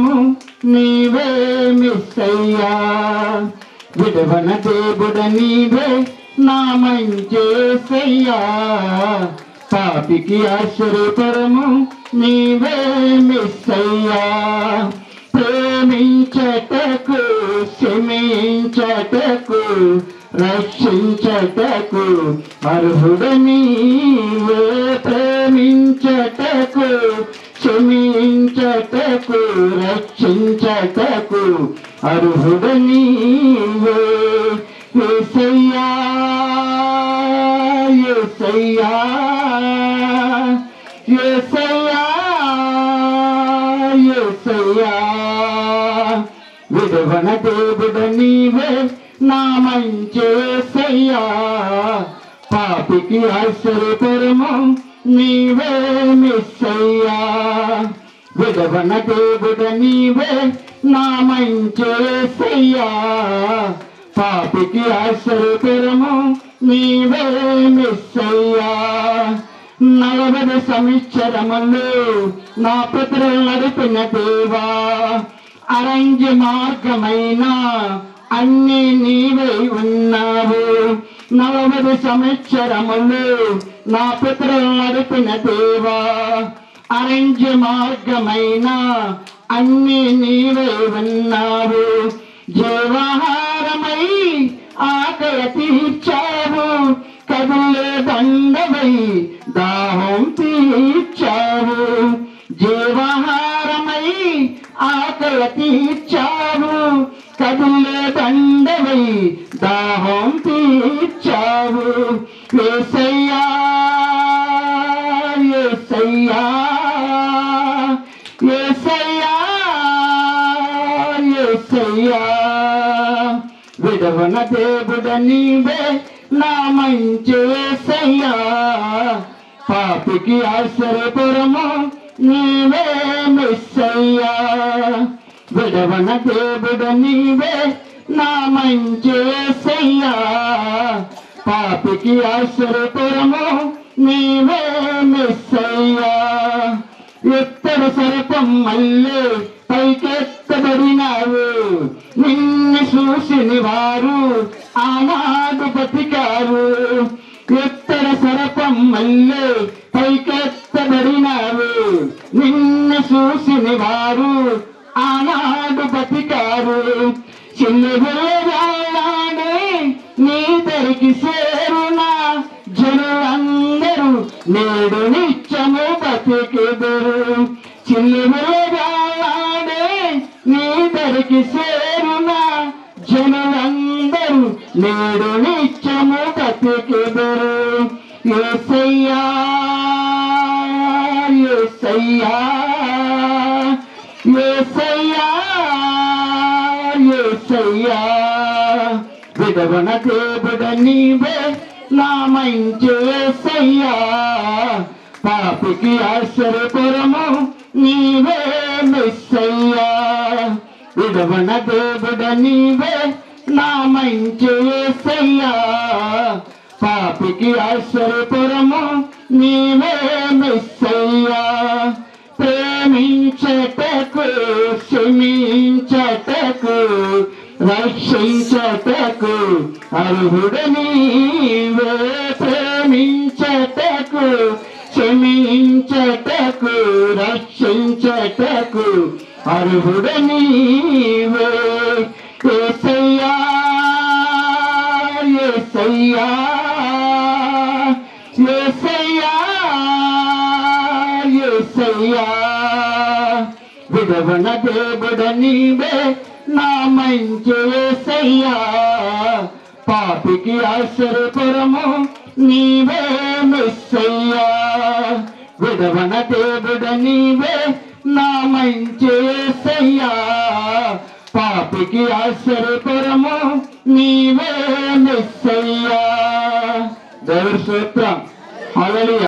నీవే మిస్సయ్యా విడవన దేవుడ నీవే నా మంచేసయ్యా పాపికి ఆశ్చర్యపరము నీవే మిస్సయ్యా ప్రేమించటకు క్షమించటకు రక్షించటకు అర్హుడ నీవే ప్రేమించటకు క్షమించటకు రక్షించటకు అర్హుడ నీవే యేసయ్యా యేసయ్యా యేసయ్యా యేసయ్యా విడవన దేవుడ నీవే నా మంచేసయ్యా పాపికి ఆశ్చర్యపరము నీవే మిస్సయ్యా విడవన దేవుడ నీవే నా మంచేసయ్యా పాపికి ఆశ్చర్యపరము నీవే మిస్సయ్యా నలభై సంవత్సరములు నా పితరులు నడిపిన దేవా అరంజ మార్గమైన అన్ని నీవై ఉన్నావు నలభై సంవత్సరములు నా పితరులు నడిపిన దేవా అరంజ మార్గమైన అన్ని నీవై ఉన్నావు జీవాహారమై ఆకలి తీర్చావు కదులే దండవై దాహం తీర్చావు జీవాహారమై ఆకలి తీర్చావు కదులే దండవై దాహం తీర్చావు ఏసయ్యా ఏసయ్యా ఏసయ్యా ఏసయ్యా విడవన దేవుడ నీవే నా మంచేసయ్యా పాపికి ఆశ్చర్యపురము నీవే మిస్సయ్యా విడవన దేవుడ నీవే నా మంచేసయ్యా పాపికి ఆశ్చర్యపురము నీవే మిస్సయ్యా ఎత్తడు సర్పం మళ్ళీ పైకెత్తబడినావు నిన్ను చూసిని వారు ఆనాడు బతికారు ఎత్తడ సరపం మళ్ళీ పైకెత్తబడినావు నిన్ను చూసిని వారు ఆనాడు బతికారు చిన్నగులాడే నీ దరికి చేరునా జనులందరూ నేడు నిత్యము బతికెదరు చిన్నగులాడే నీ దరికి చేరునా జనులందరూ నేడు నిత్యము బతికెదరు ఏసయ్యా ఏసయ్యా ఏసయ్యా ఏసయ్యా విడవన దేవుడ నీవే నా మంచేసయ్యా పాపికి ఆశ్చర్యపురము నీవే మిస్సయ్యా విడవన దేవుడ నీవే నా మంచేసయ్యా పాపికి ఆశ్చర్యపురము నీవే మిస్సయ్యా ప్రేమించటకు క్షమించటకు రక్షించటకు అర్హుడ నీవే ప్రేమించటకు క్షమించటకు రక్షించటకు అర్హుడ నీవే ఏసయ్యా ఏసయ్యా ఏసయ్యా ఏసయ్యా విడవన దేవుడ నీవే నా మంచేసయ్యా పాపికి ఆశ్చర్యపురము నీవే మిస్సయ్యా విడవన దేవుడ నీవే నా మంచేసయ్యా పాపికి ఆశ్చర్యపురము నీవే మిస్సయ్యా దేవుడి సూత్రం హల్లెలూయా